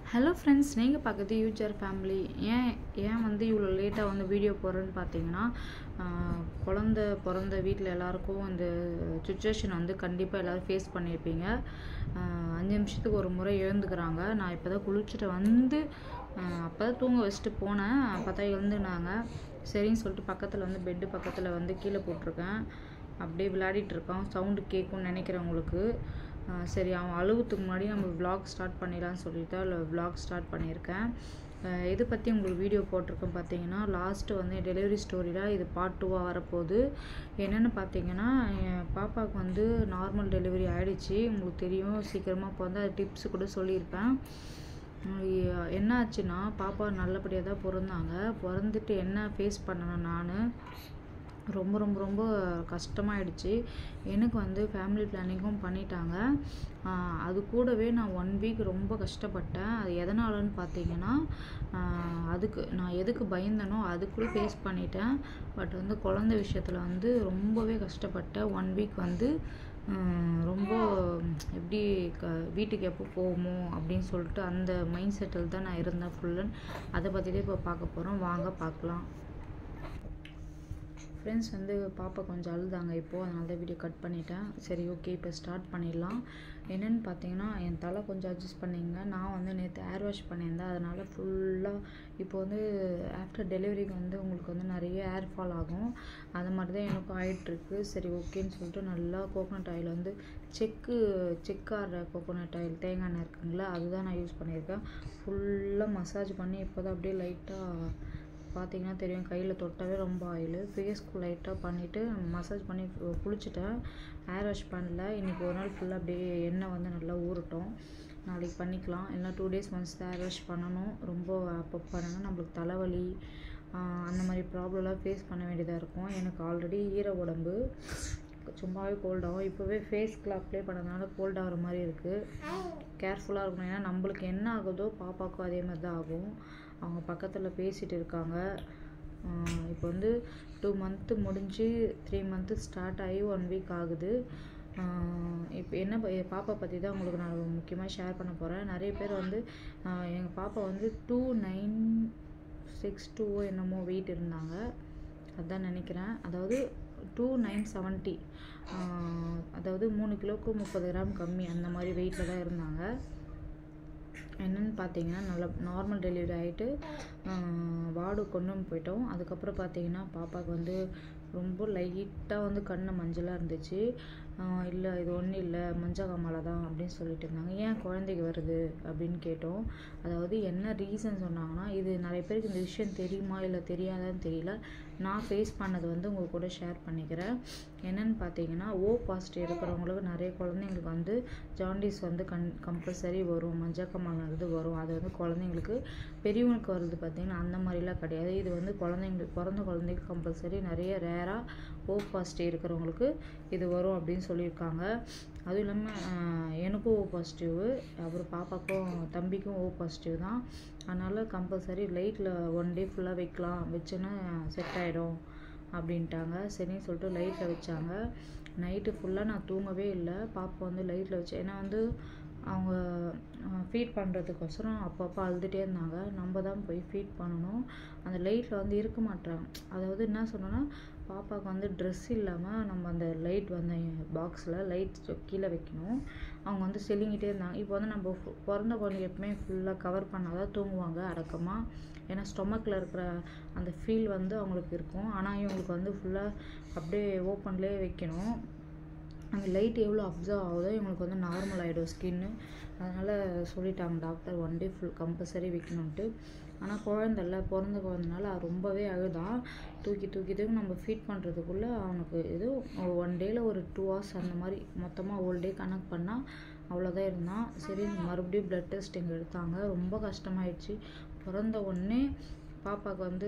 hello friends நீங்கள் பார்க்குறது user family ஏன் ஏன் வந்து இவ்வளோ லேட்டாக வந்து வீடியோ போடுறேன்னு பார்த்தீங்கன்னா ஆஹ், குழந்த பிறந்த வீட்டில் எல்லாருக்கும் இந்த சுச்சுவேஷன் வந்து கண்டிப்பாக எல்லோரும் ஃபேஸ் பண்ணியிருப்பீங்க ஆஹ், அஞ்சு நிமிஷத்துக்கு ஒரு முறை எழுந்துக்கிறாங்க நான் இப்போ தான் குளிச்சுட்டு வந்து அப்போ தான் தூங்க வச்சுட்டு போனேன் பார்த்தா எழுந்துனாங்க சரின்னு சொல்லிட்டு பக்கத்தில் வந்து பெட்டு பக்கத்தில் வந்து கீழே போட்டிருக்கேன் அப்படியே விளையாடிட்டு இருக்கான் சவுண்டு கேட்கும்னு நினைக்கிறவங்களுக்கு ஆஹ் சரி அவன் அழுகுறதுக்கு முன்னாடி நம்ம vlog ஸ்டார்ட் பண்ணிடலாம்னு சொல்லிட்டு அதில் vlog ஸ்டார்ட் பண்ணியிருக்கேன் ஆஹ் இதை பற்றி உங்களுக்கு வீடியோ போட்டிருக்கேன் பார்த்தீங்கன்னா லாஸ்ட்டு வந்து டெலிவரி ஸ்டோரியில் இது பார்ட் டூவாக வரப்போகுது என்னென்னு பார்த்தீங்கன்னா என் பாப்பாவுக்கு வந்து நார்மல் டெலிவரி ஆயிடுச்சு உங்களுக்கு தெரியும் சீக்கிரமாக இப்போ வந்து அது டிப்ஸ் கூட சொல்லியிருப்பேன் உம் எ- என்ன ஆச்சுன்னா பாப்பா நல்லபடியாக தான் பிறந்தாங்க பிறந்துட்டு என்ன ஃபேஸ் பண்ணேன் நான் ரொம்ப ரொம்ப ரொம்ப கஷ்டமாயிடுச்சு எனக்கு வந்து ஃபேமிலி பிளானிங்கும் பண்ணிட்டாங்க ஆஹ் அது கூடவே நான் ஒன் வீக் ரொம்ப கஷ்டப்பட்டேன் அது எதனாலன்னு பார்த்தீங்கன்னா ஆஹ் அதுக்கு நான் எதுக்கு பயந்தனோ அது கூட ஃபேஸ் பண்ணிட்டேன் பட் வந்து குழந்தை விஷயத்தில் வந்து ரொம்பவே கஷ்டப்பட்டேன் ஒன் வீக் வந்து ஹம், ரொம்ப எப்படி க வீட்டுக்கு எப்போ போகுமோ அப்படின்னு சொல்லிட்டு அந்த மைண்ட் செட்டில் தான் நான் இருந்தேன் ஃபுல்லன் அதை பற்றி தான் இப்போ பார்க்க போகிறோம் வாங்க பார்க்கலாம் ஃப்ரெண்ட்ஸ் வந்து பாப்பா கொஞ்சம் அழுதாங்க இப்போது அதனால தான் வீடியோ கட் பண்ணிட்டேன் சரி ஓகே இப்போ ஸ்டார்ட் பண்ணிடலாம் என்னென்னு பார்த்தீங்கன்னா என் தலை கொஞ்சம் அட்ஜஸ்ட் பண்ணிங்க நான் வந்து நேற்று ஏர் வாஷ் பண்ணியிருந்தேன் அதனால் ஃபுல்லாக இப்போ வந்து ஆஃப்டர் டெலிவரிக்கு வந்து உங்களுக்கு வந்து நிறைய ஏர் ஃபால் ஆகும் அது மாதிரி தான் எனக்கும் ஆயிட்டிருக்கு சரி ஓகேன்னு சொல்லிட்டு நல்லா கோகோனட் ஆயில் வந்து செக்கு செக்கார கோகோனட் ஆயில் தேங்காய் எண்ணெய் இருக்குங்களா அதுதான் நான் யூஸ் பண்ணியிருக்கேன் ஃபுல்லாக மசாஜ் பண்ணி இப்போ தான் அப்படியே லைட்டாக பார்த்தீங்கன்னா தெரியும் கையில் தொட்டாவே ரொம்ப ஆயில் ஃபேஸ்க்கு லைட்டாக பண்ணிவிட்டு மசாஜ் பண்ணி கு- குளிச்சுட்டேன் ஹேர் வாஷ் பண்ணல இன்றைக்கி ஒரு நாள் ஃபுல்லாக அப்படியே எண்ணெய் வந்து நல்லா ஊறட்டும் நாளைக்கு பண்ணிக்கலாம் இல்லை டூ டேஸ் ஒன்ஸ் தான் ஹேர் வாஷ் பண்ணணும் ரொம்ப அப்போ பண்ணணும் நம்மளுக்கு தலைவலி ஆஹ் அந்த மாதிரி ப்ராப்ளம்லாம் ஃபேஸ் பண்ண வேண்டியதாக இருக்கும் எனக்கு ஆல்ரெடி ஈர உடம்பு சும்மாவே கோல்ட் ஆகும் இப்போவே ஃபேஸ்க்கு அப்ளை பண்ணதுனால கோல்ட் ஆகிற மாதிரி இருக்குது கேர்ஃபுல்லாக இருக்கணும் ஏன்னா நம்மளுக்கு என்ன ஆகுதோ பாப்பாவுக்கும் அதே மாதிரி தான் ஆகும் அவங்க பக்கத்தில் பேசிகிட்டு இருக்காங்க ஆஹ் இப்போ வந்து டூ மந்த்து முடிஞ்சு த்ரீ மந்த்து ஸ்டார்ட் ஆகி ஒன் வீக் ஆகுது இப்போ என்ன ப- என் பாப்பா பற்றி தான் உங்களுக்கு நான் முக்கியமாக ஷேர் பண்ண போகிறேன் நிறைய பேர் வந்து எங்கள் பாப்பா வந்து டூ நைன் சிக்ஸ் டூ என்னமோ வெயிட் இருந்தாங்க அதான் நினைக்கிறேன் அதாவது டூ நைன் செவன்ட்டி அதாவது மூணு கிலோக்கு முப்பது கிராம் கம்மி அந்த மாதிரி வெயிட்டில் தான் இருந்தாங்க என்னன்னு பார்த்தீங்கன்னா நல்ல நார்மல் டெலிவரி ஆகிட்டு வார்டு கொண்டு வந்து போயிட்டோம் அதுக்கப்புறம் பார்த்தீங்கன்னா பாப்பாவுக்கு வந்து ரொம்ப லைட்டாக வந்து கண்ணு மஞ்சளாக இருந்துச்சு இல்லை இது ஒன்றும் இல்லை மஞ்சள் காமாலை தான் அப்படின்னு சொல்லிட்டு இருந்தாங்க ஏன் குழந்தைக்கு வருது அப்படின்னு கேட்டோம் அதாவது என்ன ரீசன் சொன்னாங்கன்னா இது நிறைய பேருக்கு இந்த விஷயம் தெரியுமா இல்லை தெரியாதான்னு தெரியல நான் ஃபேஸ் பண்ணது வந்து உங்கள் கூட ஷேர் பண்ணிக்கிறேன் என்னன்னு பார்த்தீங்கன்னா ஓ பாசிட்டிவ் இருக்கிறவங்களுக்கு நிறைய குழந்தைங்களுக்கு வந்து ஜாண்டிஸ் வந்து கண் கம்பல்சரி வரும் மஞ்சக்கமானது வரும் அது வந்து குழந்தைங்களுக்கு பெரியவங்களுக்கு வருது பார்த்தீங்கன்னா அந்த மாதிரிலாம் கிடையாது இது வந்து குழந்தைங்களுக்கு பிறந்த குழந்தைக்கு கம்பல்சரி நிறைய ரேராக ஓ பாசிட்டிவ் இருக்கிறவங்களுக்கு இது வரும் அப்படின்னு சொல்லியிருக்காங்க அதுவும் இல்லாமல் எனக்கும் ஓ பாசிட்டிவ் அப்புறம் பாப்பாக்கும் தம்பிக்கும் ஓ பாசிட்டிவ் தான் அதனால் கம்பல்சரி லைட்டில் ஒன் டே ஃபுல்லாக வைக்கலாம் வச்சுன்னா செட் ஆகிடும் அப்படின்ட்டாங்க சரின்னு சொல்லிட்டு லைட்டில் வச்சாங்க நைட்டு ஃபுல்லாக நான் தூங்கவே இல்லை பாப்பா வந்து லைட்டில் வச்சு ஏன்னா வந்து அவங்க ஃபீட் பண்ணுறதுக்கோசரம் அப்பப்போ அழுதுகிட்டே இருந்தாங்க நம்ம தான் போய் ஃபீட் பண்ணணும் அந்த லைட்டில் வந்து இருக்க மாட்டாங்க அதாவது என்ன சொன்னோன்னா பாப்பாவுக்கு வந்து ட்ரெஸ் இல்லாமல் நம்ம அந்த லைட் வந்து பாக்ஸில் லைட் கீழே வைக்கணும் அவங்க வந்து செல்லிங்கிட்டே இருந்தாங்க இப்போ வந்து நம்ம ஃபு- பிறந்த குழந்தை எப்பவுமே ஃபுல்லாக கவர் பண்ணால் தான் தூங்குவாங்க அடக்கமாக ஏன்னா ஸ்டொமக்கில் இருக்கிற அந்த ஃபீல் வந்து அவங்களுக்கு இருக்கும் ஆனால் இவங்களுக்கு வந்து ஃபுல்லாக அப்படியே ஓப்பன்லேயே வைக்கணும் அந்த லைட் எவ்வளோ அப்சர்வ் ஆகுதோ இவங்களுக்கு வந்து நார்மல் ஆகிடும் ஸ்கின்னு அதனால் சொல்லிட்டாங்க doctor one day full compulsory வைக்கணுன்ட்டு ஆனால் குழந்தைல பிறந்த குழந்தைனால அவன் ரொம்பவே அழுதான் தூக்கி தூக்கி தூக்கி நம்ம ஃபீட் பண்ணுறதுக்குள்ளே அவனுக்கு ஏதோ ஒன் டேயில் ஒரு டூ ஹவர்ஸ் அந்த மாதிரி மொத்தமாக ஹோல் டே கனெக்ட் பண்ணால் அவ்வளோதான் இருந்தான் சரி மறுபடியும் ப்ளட் டெஸ்ட் இங்கே எடுத்தாங்க ரொம்ப கஷ்டமாயிடுச்சு பிறந்த உடனே பாப்பாவுக்கு வந்து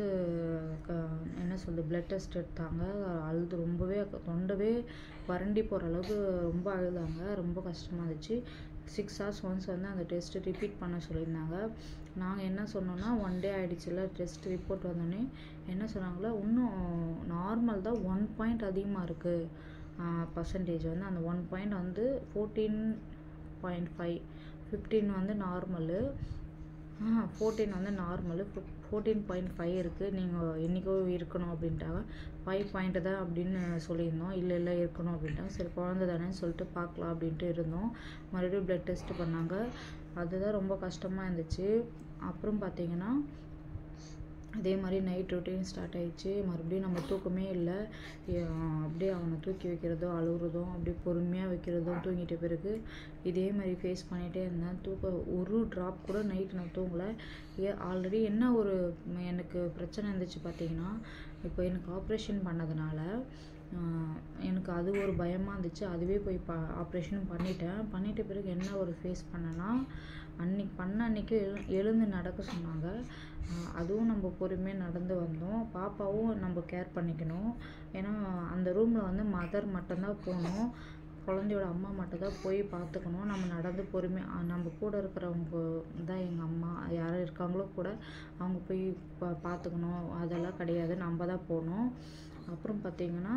க என்ன சொல்றது பிளட் டெஸ்ட் எடுத்தாங்க அழுது ரொம்பவே தொண்டவே வறண்டி போகிற அளவுக்கு ரொம்ப அழுதாங்க ரொம்ப கஷ்டமாக இருந்துச்சு சிக்ஸ் ஹவர்ஸ் ஒன்ஸ் வந்து அந்த டெஸ்ட்டு ரிப்பீட் பண்ண சொல்லியிருந்தாங்க நாங்கள் என்ன சொன்னோன்னா ஒன் டே ஆகிடுச்சுல டெஸ்ட் ரிப்போர்ட் வந்தோடனே என்ன சொன்னாங்களா இன்னும் நார்மல் தான் ஒன் பாயிண்ட் அதிகமாக இருக்குது பர்சன்டேஜ் வந்து அந்த ஒன் பாயிண்ட் வந்து ஃபோர்டீன் பாயிண்ட் ஃபைவ் ஃபிஃப்டீன் வந்து நார்மலு ஃபோர்டீன் வந்து நார்மலு ஃபோர்டீன் பாயிண்ட் ஃபைவ் இருக்குது நீங்கள் என்றைக்கோ இருக்கணும் அப்படின்ட்டாங்க ஃபைவ் பாயிண்ட்டு தான் அப்படின்னு சொல்லியிருந்தோம் இல்லை இல்லை இருக்கணும் அப்படின்ட்டாங்க சரி குழந்த தானேன்னு சொல்லிட்டு பார்க்கலாம் அப்படின்ட்டு இருந்தோம் மறுபடியும் ப்ளட் டெஸ்ட் பண்ணாங்க அதுதான் ரொம்ப கஷ்டமாக இருந்துச்சு அப்புறம் பார்த்தீங்கன்னா அதே மாதிரி நைட் ரொட்டீன் ஸ்டார்ட் ஆயிடுச்சு மறுபடியும் நம்ம தூக்கமே இல்லை அப்படியே அவனை தூக்கி வைக்கிறதும் அழுகுறதும் அப்படியே பொறுமையாக வைக்கிறதும் தூங்கிட்ட பிறகு இதே மாதிரி ஃபேஸ் பண்ணிகிட்டே இருந்தேன் தூக்க ஒரு ட்ராப் கூட நைட் நான் தூங்கலை ஏ ஆல்ரெடி என்ன ஒரு எனக்கு பிரச்சனை இருந்துச்சு பார்த்தீங்கன்னா இப்போ எனக்கு ஆப்ரேஷன் பண்ணதுனால எனக்கு அது ஒரு பயமாக இருந்துச்சு அதுவே போய் ப ஆப்ரேஷனும் பண்ணிட்டேன் பண்ணிட்ட பிறகு என்ன ஒரு ஃபேஸ் பண்ணேன்னா அன்னைக்கு பண்ண அன்னைக்கு எழு எழுந்து நடக்க சொன்னாங்க அதுவும் நம்ம பொறுமையாக நடந்து வந்தோம் பாப்பாவும் நம்ம கேர் பண்ணிக்கணும் ஏன்னா அந்த ரூமில் வந்து மதர் மட்டும்தான் போகணும் குழந்தையோட அம்மா மட்டும் தான் போய் பார்த்துக்கணும் நம்ம நடந்து பொறுமையாக நம்ம கூட இருக்கிறவங்க தான் எங்கள் அம்மா யாரும் இருக்காங்களோ கூட அவங்க போய் பா பார்த்துக்கணும் அதெல்லாம் கிடையாது நம்ம தான் போகணும் அப்புறம் பார்த்திங்கன்னா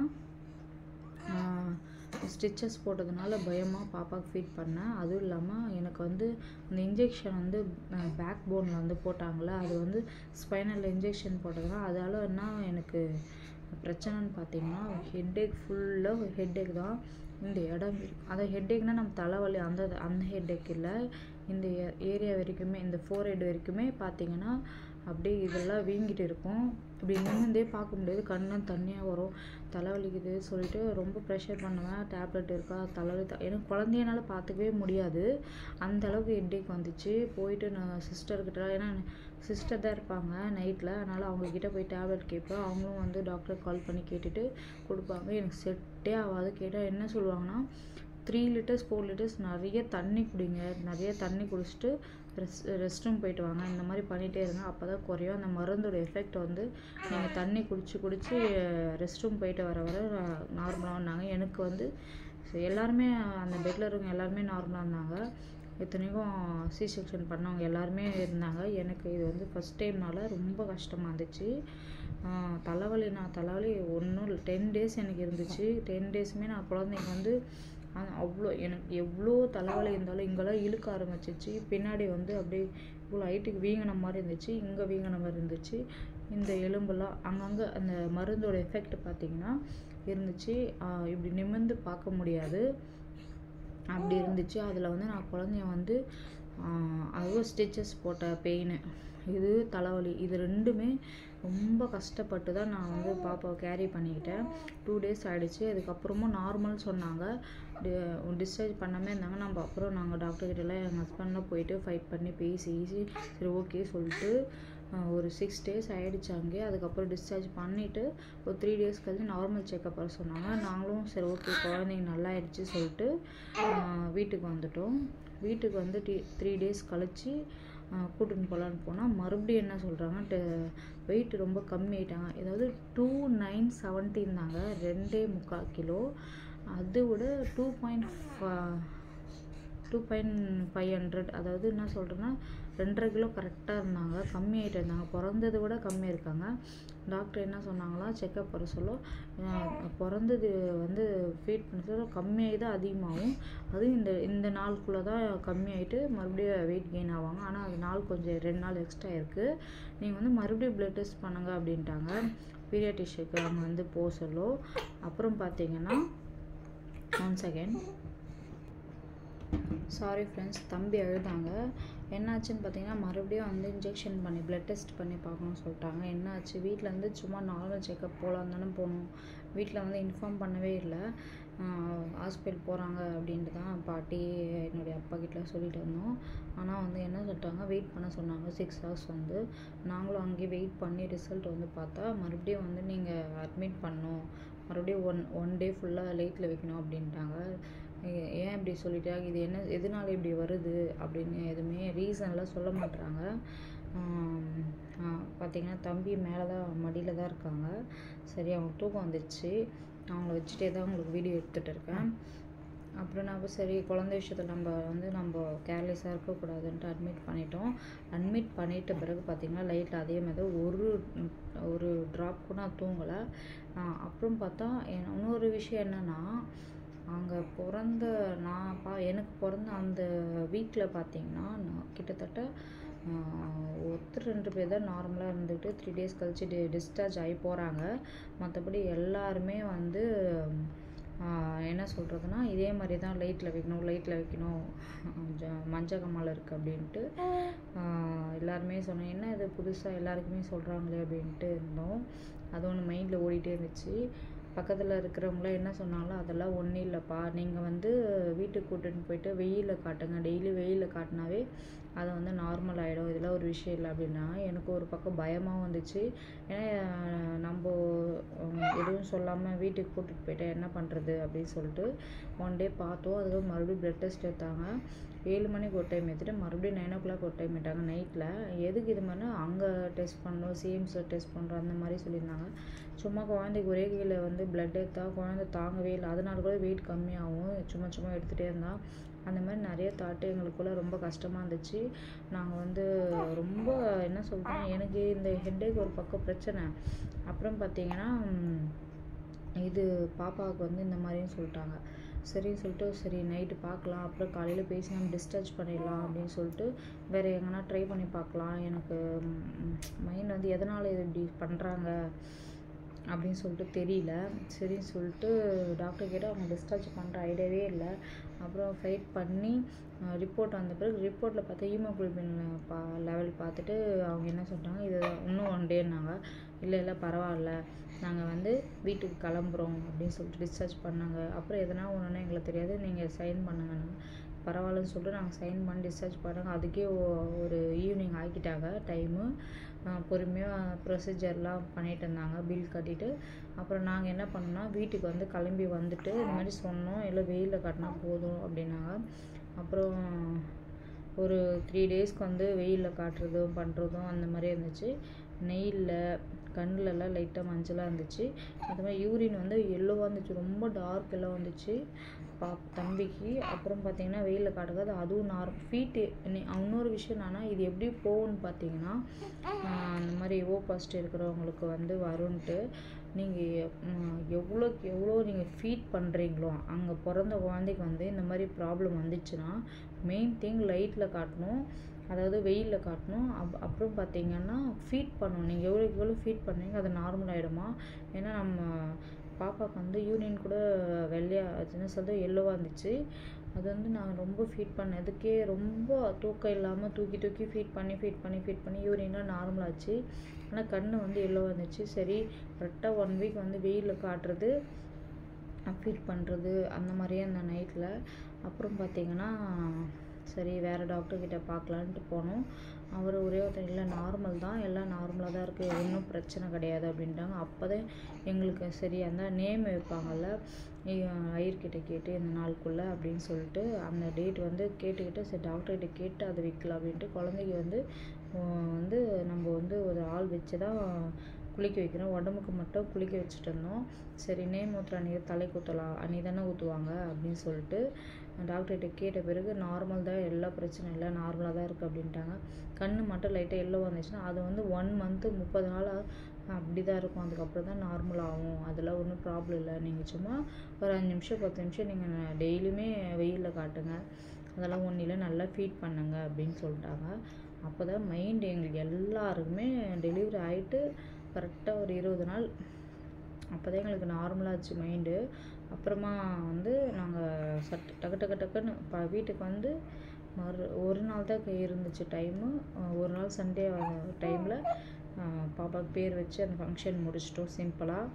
ஸ்டிச்சஸ் போட்டதுனால பயமாக பாப்பாவுக்கு ஃபீட் பண்ணேன் அதுவும் இல்லாமல் எனக்கு வந்து அந்த இன்ஜெக்ஷன் வந்து பேக் போனில் வந்து போட்டாங்களே அது வந்து ஸ்பைனல் இன்ஜெக்ஷன் போட்டதுனால அதால் என்ன எனக்கு பிரச்சனைன்னு பார்த்தீங்கன்னா ஹெட்டேக் ஃபுல்லாக ஹெட்டேக் தான் இந்த இடம் அதை ஹெட்டேக்னால் நம்ம தலைவலி அந்த அந்த ஹெட்டேக் இல்லை இந்த ஏரியா வரைக்குமே இந்த ஃபோர் ஹெட் வரைக்குமே பார்த்தீங்கன்னா அப்படியே இதெல்லாம் வீங்கிட்டு இருக்கும் இப்படி நிமிர்ந்தே பார்க்க முடியாது கண்ணு தண்ணியாக வரும் தலைவலிக்குது சொல்லிட்டு ரொம்ப ப்ரெஷர் பண்ணுவேன் டேப்லெட் இருக்கா தலைவலி த எனக்கு குழந்தையனால பார்த்துக்கவே முடியாது அந்த அளவுக்கு ஹெட்டேக் வந்துச்சு போயிட்டு நான் சிஸ்டர்கிட்ட ஏன்னா சிஸ்டர் தான் இருப்பாங்க நைட்டில் அதனால் அவங்கக்கிட்ட போய் டேப்லெட் கேட்பேன் அவங்களும் வந்து டாக்டர் கால் பண்ணி கேட்டுட்டு கொடுப்பாங்க எனக்கு செட்டே ஆகாது கேட்டால் என்ன சொல்லுவாங்கன்னா த்ரீ லிட்டர்ஸ் ஃபோர் லிட்டர்ஸ் நிறைய தண்ணி குடிங்க நிறைய தண்ணி குடிச்சிட்டு ரெஸ்ட் ரெஸ்ட் ரூம் போயிட்டு வாங்க இந்த மாதிரி பண்ணிகிட்டே இருங்க அப்போ தான் குறையும் அந்த மருந்தோட எஃபெக்ட் வந்து நீங்கள் தண்ணி குடிச்சு குடிச்சு ரெஸ்ட் ரூம் போயிட்டு வர வர நார்மலாக இருந்தாங்க எனக்கு வந்து எல்லாருமே அந்த பெட்டில் இருக்கவங்க எல்லாருமே நார்மலாக இருந்தாங்க இத்தனைக்கும் சி செக்ஷன் பண்ணவங்க எல்லாருமே இருந்தாங்க எனக்கு இது வந்து ஃபஸ்ட் டைம்னால ரொம்ப கஷ்டமாக இருந்துச்சு தலைவலி நான் தலைவலி ஒன்றும் டென் டேஸ் எனக்கு இருந்துச்சு டென் டேஸுமே நான் குழந்தைங்க வந்து அவ்வளோ எனக்கு எவ்வளோ தலைவலி இருந்தாலும் இங்கெல்லாம் இழுக்க ஆரம்பிச்சிச்சு பின்னாடி வந்து அப்படியே இவ்வளோ ஹைட்டுக்கு வீங்கின மாதிரி இருந்துச்சு இங்கே வீங்கின மாதிரி இருந்துச்சு இந்த எலும்பெல்லாம் அங்கங்கே அந்த மருந்தோட எஃபெக்ட் பார்த்திங்கன்னா இருந்துச்சு இப்படி நிமிர்ந்து பார்க்க முடியாது அப்படி இருந்துச்சு அதில் வந்து நான் குழந்தைய வந்து அதுவும் ஸ்டிச்சஸ் போட்ட பெயின் இது தலைவலி இது ரெண்டுமே ரொம்ப கஷ்டப்பட்டு தான் நான் வந்து பாப்பாவை கேரி பண்ணிக்கிட்டேன் டூ டேஸ் ஆகிடுச்சு அதுக்கப்புறமும் நார்மல் சொன்னாங்க டிஸ்சார்ஜ் பண்ணாமல் இருந்தாங்க நம்ம அப்புறம் நாங்கள் டாக்டர்கிட்டலாம் எங்கள் ஹஸ்பண்ட்லாம் போயிட்டு ஃபைட் பண்ணி பேசி சரி ஓகே சொல்லிட்டு ஒரு சிக்ஸ் டேஸ் ஆகிடுச்சு அங்கே அதுக்கப்புறம் டிஸ்சார்ஜ் பண்ணிவிட்டு ஒரு த்ரீ டேஸ் கழிச்சு நார்மல் செக்கப் வர சொன்னாங்க நாங்களும் சரி ஓகே குழந்தைங்க நல்லா ஆயிடுச்சு சொல்லிட்டு வீட்டுக்கு வந்துட்டோம் வீட்டுக்கு வந்து டி த்ரீ டேஸ் கழிச்சு கூட்டின்னு போகலான்னு போனால் மறுபடியும் என்ன சொல்கிறாங்க வெயிட் ரொம்ப கம்மி ஆயிட்டாங்க ஏதாவது டூ நைன் செவன்டீன் தாங்க ரெண்டே முக்கால் கிலோ அதை விட two point two point five hundred அதாவது என்ன சொல்கிறேன்னா ரெண்டரை கிலோ கரெக்டாக இருந்தாங்க கம்மி ஆகிட்டு இருந்தாங்க பிறந்தது விட கம்மியாக இருக்காங்க டாக்டர் என்ன சொன்னாங்களா செக்கப் வர சொல்ல பிறந்தது வந்து ஃபீட் பண்ண சொல்ல கம்மியாகி தான் அதிகமாகும் அதுவும் இந்த இந்த நாளுக்குள்ளே தான் கம்மியாயிட்டு மறுபடியும் வெயிட் கெயின் ஆவாங்க ஆனால் அது நாள் கொஞ்சம் ரெண்டு நாள் எக்ஸ்ட்ரா இருக்குது நீங்கள் வந்து மறுபடியும் ப்ளட் டெஸ்ட் பண்ணுங்க அப்படின்ட்டாங்க பீரியாட்டிஷியக்கு அவங்க வந்து போக சொல்ல அப்புறம் பார்த்தீங்கன்னா ஒன் செகண்ட் சாரி ஃப்ரெண்ட்ஸ் தம்பி எழுதாங்க என்னாச்சுன்னு பார்த்தீங்கன்னா மறுபடியும் வந்து இன்ஜெக்ஷன் பண்ணி ப்ளட் டெஸ்ட் பண்ணி பார்க்கணும்னு சொல்லிட்டாங்க என்னாச்சு வீட்டில் வந்து சும்மா நார்மல் செக்கப் போகலாம் தானே போகணும் வீட்டில் வந்து இன்ஃபார்ம் பண்ணவே இல்லை ஹாஸ்பிட்டல் போகிறாங்க அப்படின்ட்டு தான் பாட்டி என்னுடைய அப்பா கிட்ட சொல்லிட்டு வந்தோம் ஆனால் வந்து என்ன சொல்லிட்டாங்க வெயிட் பண்ண சொன்னாங்க சிக்ஸ் ஹவர்ஸ் வந்து நாங்களும் அங்கேயே வெயிட் பண்ணி ரிசல்ட் வந்து பார்த்தா மறுபடியும் வந்து நீங்கள் அட்மிட் பண்ணணும் மறுபடியும் ஒன் ஒன் டே ஃபுல்லாக லைட்டில் வைக்கணும் அப்படின்ட்டாங்க ஏன் இப்படி சொல்லிட்டாங்க இது என்ன எதனால இப்படி வருது அப்படின்னு எதுவுமே ரீசன்லாம் சொல்ல மாட்டுறாங்க பார்த்திங்கன்னா தம்பி மேலே தான் மடியில் தான் இருக்காங்க சரி அவங்களுக்கு தூக்கம் வந்துடுச்சு அவங்கள வச்சுட்டே தான் உங்களுக்கு வீடியோ எடுத்துகிட்டு இருக்கேன் அப்புறம் நம்ம சரி குழந்தை விஷயத்தில் நம்ம வந்து நம்ம கேர்லெஸ்ஸாக இருக்கக்கூடாதுன்ட்டு அட்மிட் பண்ணிட்டோம் அட்மிட் பண்ணிட்ட பிறகு பார்த்திங்கன்னா லைட்டில் அதே மாதிரி ஒரு ஒரு ட்ராப் கூட நான் தூங்கலை அப்புறம் பார்த்தா இன்னொரு விஷயம் என்னென்னா அங்கே பிறந்த நான் பா எனக்கு பிறந்த அந்த வீக்கில் பார்த்தீங்கன்னா நான் கிட்டத்தட்ட ஒருத்தர் ரெண்டு பேர் தான் நார்மலாக இருந்துக்கிட்டு த்ரீ டேஸ் கழிச்சு டி டிஸ்சார்ஜ் ஆகி போகிறாங்க மற்றபடி எல்லாருமே வந்து ஆஹ், என்ன சொல்கிறதுனா இதே மாதிரி தான் லைட்டில் வைக்கணும் லைட்டில் வைக்கணும் கொஞ்சம் மஞ்சள் கம்மல் இருக்குது அப்படின்ட்டு ஆஹ், எல்லாருமே சொன்னேன் என்ன இது புதுசாக எல்லாருக்குமே சொல்கிறாங்களே அப்படின்ட்டு இருந்தோம் அது ஒன்று மைண்டில் ஓடிட்டே இருந்துச்சு பக்கத்தில் இருக்கிறவங்களாம் என்ன சொன்னாங்களோ அதெல்லாம் ஒன்றும் இல்லைப்பா நீங்கள் வந்து வீட்டுக்கு கூட்டின்னு போயிட்டு வெயிலில் காட்டுங்க டெய்லி வெயிலில் காட்டினாவே அது வந்து நார்மல் ஆகிடும் இதெல்லாம் ஒரு விஷயம் இல்லை அப்படின்னா எனக்கு ஒரு பக்கம் பயமாகவும் வந்துச்சு ஏன்னா அஹ், நம்ம உம், எதுவும் சொல்லாமல் வீட்டுக்கு கூட்டிகிட்டு போயிட்டா என்ன பண்ணுறது அப்படின்னு சொல்லிட்டு ஒன் டே பார்த்தோம் அதுக்கப்புறம் மறுபடியும் ப்ளட் டெஸ்ட் எடுத்தாங்க ஏழு மணிக்கு ஒரு டைம் எடுத்துட்டு மறுபடியும் நைன் ஓ கிளாக் ஒரு டைம் எடுத்தாங்க நைட்டில் எதுக்கு இது மாதிரினா அங்கே டெஸ்ட் பண்ணணும் சிஎம்ஸில் டெஸ்ட் பண்ணுறோம் அந்த மாதிரி சொல்லியிருந்தாங்க சும்மா குழந்தைக்கு ஒரே கீழே வந்து பிளட் எடுத்தா குழந்தை தாங்கவே இல்லை அதனால கூட வெயிட் கம்மியாகும் சும்மா சும்மா எடுத்துகிட்டே இருந்தா அந்த மாதிரி நிறைய தாட்டு எங்களுக்குள்ள ரொம்ப கஷ்டமாக இருந்துச்சு நாங்கள் வந்து ரொம்ப என்ன சொல்கிறேன் எனக்கு இந்த ஹெட்டேக் ஒரு பக்கம் பிரச்சனை அப்புறம் பார்த்தீங்கன்னா ம், இது பாப்பாவுக்கு வந்து இந்த மாதிரின்னு சொல்லிட்டாங்க சரின்னு சொல்லிட்டு சரி நைட்டு பார்க்கலாம் அப்புறம் காலையில் பேசி நம்ம டிஸ்சார்ஜ் பண்ணிடலாம் அப்படின்னு சொல்லிட்டு வேறு எங்கன்னா ட்ரை பண்ணி பார்க்கலாம் எனக்கு மைண்ட் வந்து எதனால் இது இப்படி பண்ணுறாங்க அப்படின்னு சொல்லிட்டு தெரியல சரின்னு சொல்லிட்டு டாக்டர் கிட்ட அவங்க டிஸ்சார்ஜ் பண்ணுற ஐடியாவே இல்லை அப்புறம் ஃபைட் பண்ணி ரிப்போர்ட் வந்த பிறகு ரிப்போர்ட்டில் பார்த்தா ஹீமோகுளோபின் பா லெவல் பார்த்துட்டு அவங்க என்ன சொல்லிட்டாங்க இது இன்னும் ஒன் டேன்னாங்க இல்லை இல்லை பரவாயில்ல நாங்கள் வந்து வீட்டுக்கு கிளம்புறோம் அப்படின்னு சொல்லிட்டு டிஸ்சார்ஜ் பண்ணாங்க அப்புறம் எதனா ஒன்றுனா எங்களுக்கு தெரியாது நீங்கள் சைன் பண்ணுங்கன்னு பரவாயில்லன்னு சொல்லிட்டு நாங்கள் சைன் பண்ணி டிஸ்சார்ஜ் பண்ணாங்க அதுக்கே ஒ- ஒரு ஈவினிங் ஆக்கிட்டாங்க டைமு பொறுமையாக ப்ரொசீஜர்லாம் பண்ணிட்டு இருந்தாங்க பில் கட்டிட்டு அப்புறம் நாங்கள் என்ன பண்ணோம்னா வீட்டுக்கு வந்து கிளம்பி வந்துட்டு இந்த மாதிரி சொன்னோம் இல்லை வெயிலில் காட்டினா போதும் அப்படின்னாங்க அப்புறம் ஒரு த்ரீ டேஸ்க்கு வந்து வெயிலில் காட்டுறதும் பண்ணுறதும் அந்த மாதிரி இருந்துச்சு நெயிலில் கண்ணுலலாம் லைட்டாக மஞ்சளாக இருந்துச்சு அது மாதிரி யூரின் வந்து எல்லோவாக இருந்துச்சு ரொம்ப டார்க் எல்லாம் வந்துச்சு பா தம்பிக்கு அப்புறம் பார்த்தீங்கன்னா வெயிலில் காட்டுறது அதுவும் நார் ஃபீட்டு இன்னொரு விஷயம் என்னன்னா இது எப்படி போகும்னு பார்த்தீங்கன்னா ஆஹ் அந்த மாதிரி ஓ பாசிட்டிவ் இருக்கிறவங்களுக்கு வந்து வரும்ன்ட்டு நீங்கள் எவ்வளோக்கு எவ்வளோ நீங்கள் ஃபீட் பண்ணுறீங்களோ அங்கே பிறந்த குழந்தைக்கு வந்து இந்த மாதிரி ப்ராப்ளம் வந்துச்சுன்னா மெயின் திங் லைட்டில் காட்டணும் அதாவது வெயிலில் காட்டணும் அப் அப்புறம் பார்த்தீங்கன்னா ஃபீட் பண்ணணும் நீங்கள் எவ்வளோக்கு எவ்வளோ ஃபீட் பண்ணுறீங்க அது நார்மல் ஆகிடுமா ஏன்னா நம்ம பாப்பாவுக்கு வந்து யூரின் கூட வெள்ளையாக என்ன சொல்கிறது எல்லோவாக இருந்துச்சு அது வந்து நான் ரொம்ப ஃபீட் பண்ணதுக்கே ரொம்ப தூக்கம் இல்லாமல் தூக்கி தூக்கி ஃபீட் பண்ணி ஃபீட் பண்ணி ஃபீட் பண்ணி யூரின்லாம் நார்மல் ஆச்சு ஆனால் கண்ணு வந்து எல்லோவாக இருந்துச்சு சரி கரெக்டாக ஒன் வீக் வந்து வெயிலில் காட்டுறது ஃபீட் பண்ணுறது அந்த மாதிரியே அந்த நைட்டில் அப்புறம் பார்த்தீங்கன்னா சரி வேறு டாக்டர்கிட்ட பார்க்கலான்ட்டு போனோம் அவர் ஒரே ஒருத்தர் இல்லை நார்மல் தான் எல்லாம் நார்மலாக தான் இருக்குது ஒன்றும் பிரச்சனை கிடையாது அப்படின்ட்டாங்க அப்போ தான் எங்களுக்கு சரி அந்த நேம் வைப்பாங்கல்ல ஐயர்கிட்ட கேட்டு இந்த நாளுக்குள்ளே அப்படின்னு சொல்லிட்டு அந்த டேட் வந்து கேட்டுக்கிட்டு சரி டாக்டர்கிட்ட கேட்டு அதை வைக்கலாம் அப்படின்ட்டு குழந்தைக்கு வந்து ஆஹ் வந்து நம்ம வந்து ஒரு ஆள் வச்சு தான் குளிக்க வைக்கிறோம் உடம்புக்கு மட்டும் குளிக்க வச்சுட்டு இருந்தோம் சரி நேம் ஊற்றுற நீர் தலைக்கு ஊற்றலாம் அன்னி தானே ஊற்றுவாங்க அப்படின்னு சொல்லிட்டு டாக்டர்கிட்ட கேட்ட பிறகு நார்மல் தான் எல்லா பிரச்சனையும் இல்லை நார்மலாக தான் இருக்குது அப்படின்ட்டாங்க கண்ணு மட்டும் லைட்டாக எல்லோ வந்துச்சுன்னா அது வந்து ஒன் மந்த்து முப்பது நாள் அப்படி தான் இருக்கும் அதுக்கப்புறம் தான் நார்மல் ஆகும் அதெல்லாம் ஒன்றும் ப்ராப்ளம் இல்லை நீங்கள் சும்மா ஒரு அஞ்சு நிமிஷம் பத்து நிமிஷம் நீங்கள் டெய்லியுமே வெயிலில் காட்டுங்க அதெல்லாம் ஒன்றும் இல்லை நல்லா ஃபீட் பண்ணுங்க அப்படின்னு சொல்லிட்டாங்க அப்போ தான் மைண்ட் எங்களுக்கு எல்லாருக்குமே டெலிவரி ஆகிட்டு கரெக்டாக ஒரு இருபது நாள் அப்போ தான் எங்களுக்கு நார்மலாச்சு மைண்டு அப்புறமா வந்து நாங்கள் சட் டக்கு டக்கு டக்குன்னு ப வீட்டுக்கு வந்து மறு ஒரு நாள் தான் இருந்துச்சு டைமு ஒரு நாள் சண்டே டைமில் பாப்பாவுக்கு பேர் வச்சு அந்த ஃபங்க்ஷன் முடிச்சிட்டோம் சிம்பிளாக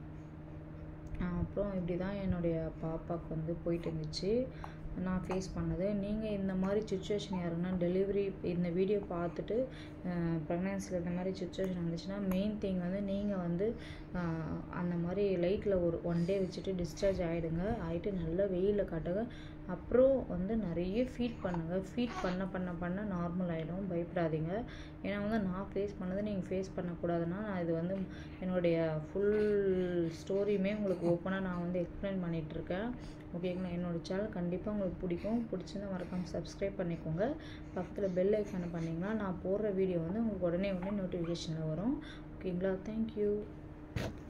அப்புறம் இப்படி தான் என்னுடைய பாப்பாவுக்கு வந்து போயிட்டு இருந்துச்சு நான் ஃபேஸ் பண்ணது நீங்கள் இந்த மாதிரி சுச்சுவேஷன் யாருன்னா டெலிவரி இந்த வீடியோ பார்த்துட்டு ப்ரெக்னன்சியில் இந்த மாதிரி சுச்சுவேஷன் வந்துச்சுன்னா மெயின் திங் வந்து நீங்கள் வந்து ஆஹ், அந்த மாதிரி லைட்டில் ஒரு ஒன் டே வச்சுட்டு டிஸ்சார்ஜ் ஆகிடுங்க ஆகிட்டு நல்லா வெயிலில் காட்டுங்க அப்புறம் வந்து நிறைய ஃபீட் பண்ணுங்கள் ஃபீட் பண்ண பண்ண பண்ண நார்மல் ஆகிடும் பயப்படாதீங்க ஏன்னா வந்து நான் ஃபேஸ் பண்ணதை நீங்கள் ஃபேஸ் பண்ணக்கூடாதுன்னா நான் இது வந்து என்னுடைய ஃபுல் ஸ்டோரியுமே உங்களுக்கு ஓப்பனாக நான் வந்து எக்ஸ்பிளைன் பண்ணிகிட்ருக்கேன் ஓகேங்களா என்னோடய சேனல் கண்டிப்பாக உங்களுக்கு பிடிக்கும் பிடிச்சிருந்தா மறக்காமல் சப்ஸ்கிரைப் பண்ணிக்கோங்க பக்கத்தில் பெல் ஐக்கானை பண்ணிங்கன்னா நான் போடுற வீடியோ வந்து உங்களுக்கு உடனே உடனே நோட்டிஃபிகேஷனில் வரும் ஓகேங்களா தேங்க்யூ